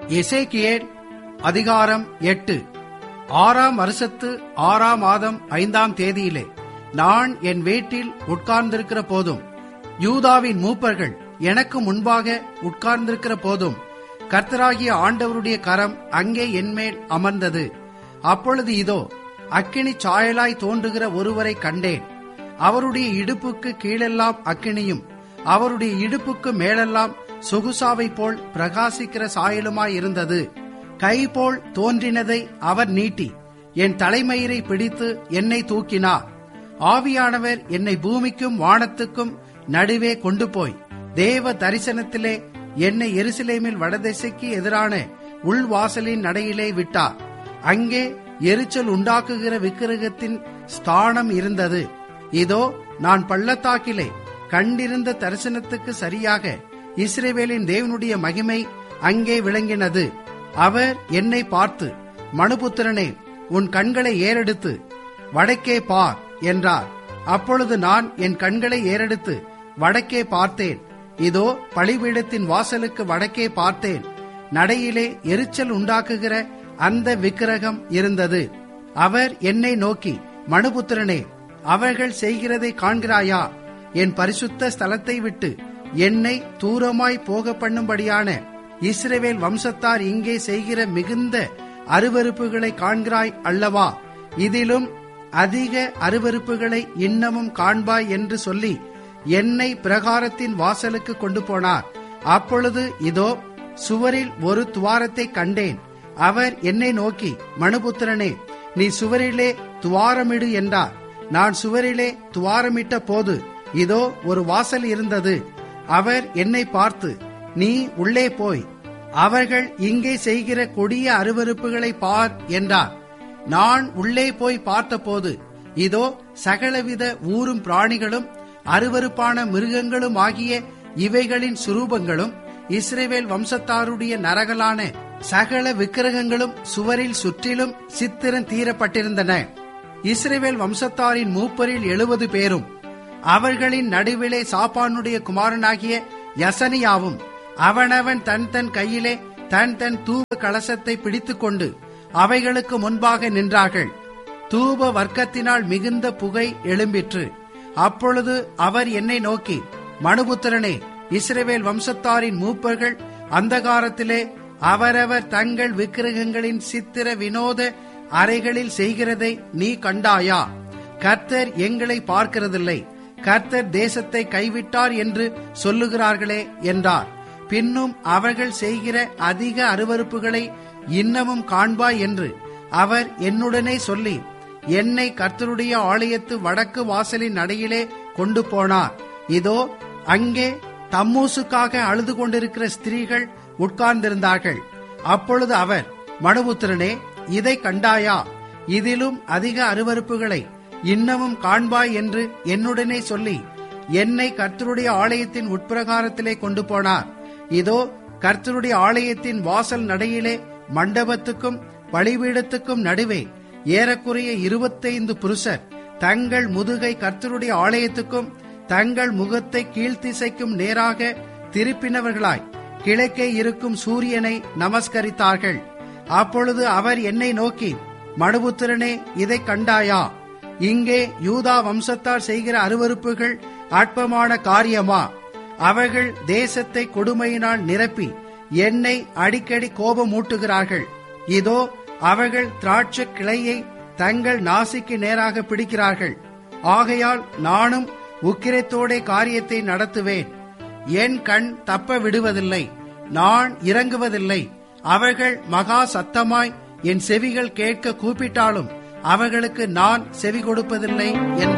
எசேக்கியேல் அதிகாரம் எட்டு ஆறாம் வருஷத்து ஆறாம் மாதம் ஐந்தாம் தேதியிலே நான் என் வீட்டில் உட்கார்ந்திருக்கிற போதும் யூதாவின் மூப்பர்கள் எனக்கு முன்பாக உட்கார்ந்திருக்கிற போதும் கர்த்தராகிய ஆண்டவருடைய கரம் அங்கே என்மேல் அமர்ந்தது அப்பொழுது இதோ அக்கினி சாயலாய் தோன்றுகிற ஒருவரை கண்டேன் அவருடைய இடுப்புக்கு கீழெல்லாம் அக்கினியும் அவருடைய இடுப்புக்கு மேலெல்லாம் சொகுசாவை போல் பிரகாசிக்கிற சாயலுமாய் இருந்தது கை போல் தோன்றினதை அவர் நீட்டி என் தலைமயிரை பிடித்து என்னை தூக்கினார் ஆவியானவர் என்னை பூமிக்கும் வானத்துக்கும் நடுவே கொண்டு போய் தேவ தரிசனத்திலே என்னை எருசலேமில் வடதிசைக்கு எதிரான உள்வாசலின் நடையிலே விட்டார் அங்கே எரிச்சல் உண்டாக்குகிற விக்கிரகத்தின் ஸ்தானம் இருந்தது இதோ நான் பள்ளத்தாக்கிலே கண்டிருந்த தரிசனத்துக்கு சரியாக இஸ்ரேவேலின் தேவனுடைய மகிமை அங்கே விளங்கினது அவர் என்னை பார்த்து மனுபுத்திரனே உன் கண்களை ஏறெடுத்து வடக்கே பார் என்றார் அப்பொழுது நான் என் கண்களை ஏறெடுத்து வடக்கே பார்த்தேன் இதோ பழிபீடத்தின் வாசலுக்கு வடக்கே பார்த்தேன் நடையிலே எரிச்சல் உண்டாக்குகிற அந்த விக்கிரகம் இருந்தது அவர் என்னை நோக்கி மனுபுத்திரனே அவர்கள் செய்கிறதை காண்கிறாயா என் பரிசுத்த ஸ்தலத்தை விட்டு என்னை தூரமாய் போக பண்ணும்படியான இஸ்ரவேல் வம்சத்தார் இங்கே செய்கிற மிகுந்த அருவருப்புகளை காண்கிறாய் அல்லவா இதிலும் அதிக அருவருப்புகளை இன்னமும் காண்பாய் என்று சொல்லி என்னை பிரகாரத்தின் வாசலுக்கு கொண்டு போனார் அப்பொழுது இதோ சுவரில் ஒரு துவாரத்தை கண்டேன் அவர் என்னை நோக்கி மனுபுத்திரனே நீ சுவரிலே துவாரமிடு என்றார் நான் சுவரிலே துவாரமிட்ட போது இதோ ஒரு வாசல் இருந்தது அவர் என்னை பார்த்து நீ உள்ளே போய் அவர்கள் இங்கே செய்கிற கொடிய அருவருப்புகளை பார் என்றார் நான் உள்ளே போய் பார்த்தபோது இதோ சகலவித ஊரும் பிராணிகளும் அருவருப்பான மிருகங்களும் ஆகிய இவைகளின் சுரூபங்களும் இஸ்ரேவேல் வம்சத்தாருடைய நரகலான சகல விக்கிரகங்களும் சுவரில் சுற்றிலும் சித்திரம் தீரப்பட்டிருந்தன இஸ்ரேவேல் வம்சத்தாரின் மூப்பரில் எழுபது பேரும் அவர்களின் நடுவிலே சாப்பானுடைய குமாரனாகிய யசனியாவும் அவனவன் தன் தன் கையிலே தன் தன் தூப கலசத்தை பிடித்துக்கொண்டு அவைகளுக்கு முன்பாக நின்றார்கள் தூப வர்க்கத்தினால் மிகுந்த புகை எழும்பிற்று அப்பொழுது அவர் என்னை நோக்கி மனுபுத்திரனே இஸ்ரேவேல் வம்சத்தாரின் மூப்பர்கள் அந்தகாரத்திலே அவரவர் தங்கள் விக்கிரகங்களின் சித்திர வினோத அறைகளில் செய்கிறதை நீ கண்டாயா கர்த்தர் எங்களை பார்க்கிறதில்லை கர்த்தர் தேசத்தை கைவிட்டார் என்று சொல்லுகிறார்களே என்றார் பின்னும் அவர்கள் செய்கிற அதிக அருவறுப்புகளை இன்னமும் காண்பாய் என்று அவர் என்னுடனே சொல்லி என்னை கர்த்தருடைய ஆலயத்து வடக்கு வாசலின் நடையிலே கொண்டு போனார் இதோ அங்கே தம்மூசுக்காக அழுது கொண்டிருக்கிற ஸ்திரீகள் உட்கார்ந்திருந்தார்கள் அப்பொழுது அவர் மனுபுத்திரனே இதை கண்டாயா இதிலும் அதிக அருவறுப்புகளை இன்னமும் காண்பாய் என்று என்னுடனே சொல்லி என்னை கர்த்தருடைய ஆலயத்தின் உட்பிரகாரத்திலே கொண்டு போனார் இதோ கர்த்தருடைய ஆலயத்தின் வாசல் நடையிலே மண்டபத்துக்கும் பலிபீடத்துக்கும் நடுவே ஏறக்குறைய இருபத்தைந்து புருஷர் தங்கள் முதுகை கர்த்தருடைய ஆலயத்துக்கும் தங்கள் முகத்தை கீழ்த்திசைக்கும் நேராக திருப்பினவர்களாய் கிழக்கே இருக்கும் சூரியனை நமஸ்கரித்தார்கள் அப்பொழுது அவர் என்னை நோக்கி மனுபுத்திரனே இதை கண்டாயா இங்கே யூதா வம்சத்தார் செய்கிற அருவறுப்புகள் அற்பமான காரியமா அவர்கள் தேசத்தை கொடுமையினால் நிரப்பி என்னை அடிக்கடி கோபமூட்டுகிறார்கள் இதோ அவர்கள் திராட்சை கிளையை தங்கள் நாசிக்கு நேராக பிடிக்கிறார்கள் ஆகையால் நானும் உக்கிரத்தோட காரியத்தை நடத்துவேன் என் கண் தப்ப விடுவதில்லை நான் இறங்குவதில்லை அவர்கள் மகா சத்தமாய் என் செவிகள் கேட்க கூப்பிட்டாலும் அவர்களுக்கு நான் செவி கொடுப்பதில்லை என்ற